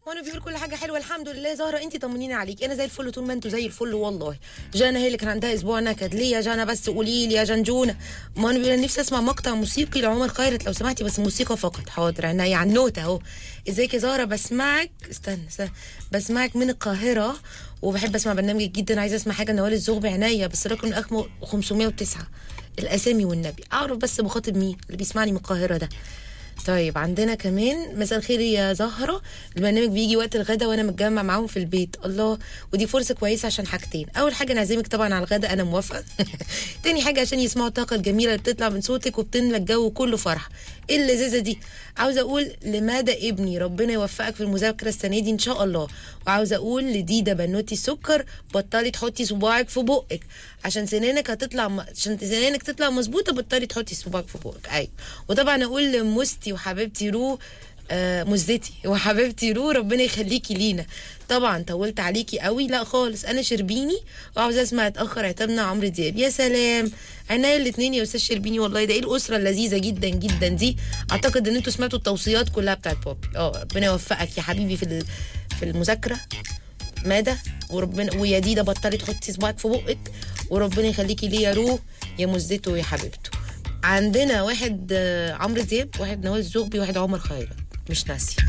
وانا بيقول كل حاجه حلوه الحمد لله زهره انت طمنيني عليكي انا زي الفل طول ما انتوا زي الفل والله جانا هي اللي كان عندها اسبوع نكد ليه يا جانا بس قولي لي يا جنجونه ما انا بيقول أنا نفسي اسمع مقطع موسيقي لعمر خيرت لو سمحتي بس موسيقى فقط حاضر عينيا على النوتة اهو ازيك يا زهره بسمعك استنى, استنى بسمعك من القاهره وبحب اسمع برنامجك جدا عايزه اسمع حاجه نوال الزغبي عينيا بس رقم الاخر 509 الاسامي والنبي اعرف بس بخاطب مين اللي بيسمعني من القاهره ده طيب عندنا كمان مساء الخير يا زهرة البرنامج بيجي وقت الغدا وانا متجمع معاهم في البيت الله ودي فرصة كويسة عشان حاجتين اول حاجة نعزمك طبعا على الغدا انا موافقة تاني حاجة عشان يسمعوا الطاقة الجميلة اللي بتطلع من صوتك وبتملى الجو كله فرح ايه اللذيذة دي عاوزة اقول لماذا ابني ربنا يوفقك في المذاكرة السنة دي ان شاء الله وعاوزة اقول لديدا بنوتي السكر بطلي تحطي صباعك في بقك عشان سنانك هتطلع م... عشان سنانك تطلع مظبوطة بطلي تحطي صباعك في بقك ايوه وطبعا اقول لمستي وحبيبتي رو آه مزتي وحبيبتي رو ربنا يخليكي لينا طبعا طولت عليكي قوي لا خالص انا شربيني وعاوزه اسمع اتاخر عتابنا عمرو دياب يا سلام عينيا الاثنين يا استاذ شربيني والله ده ايه الاسره اللذيذه جدا جدا دي اعتقد ان انتوا سمعتوا التوصيات كلها بتاعت بوبي اه ربنا يوفقك يا حبيبي في ال- في المذاكره ماذا وربنا ويا ديدا بطلي تحطي صباعك في بقك وربنا يخليكي ليه يا رو يا مزته يا حبيبته عندنا واحد آه، عمرو دياب واحد نوال الزغبي واحد عمر خيرت مش ناسي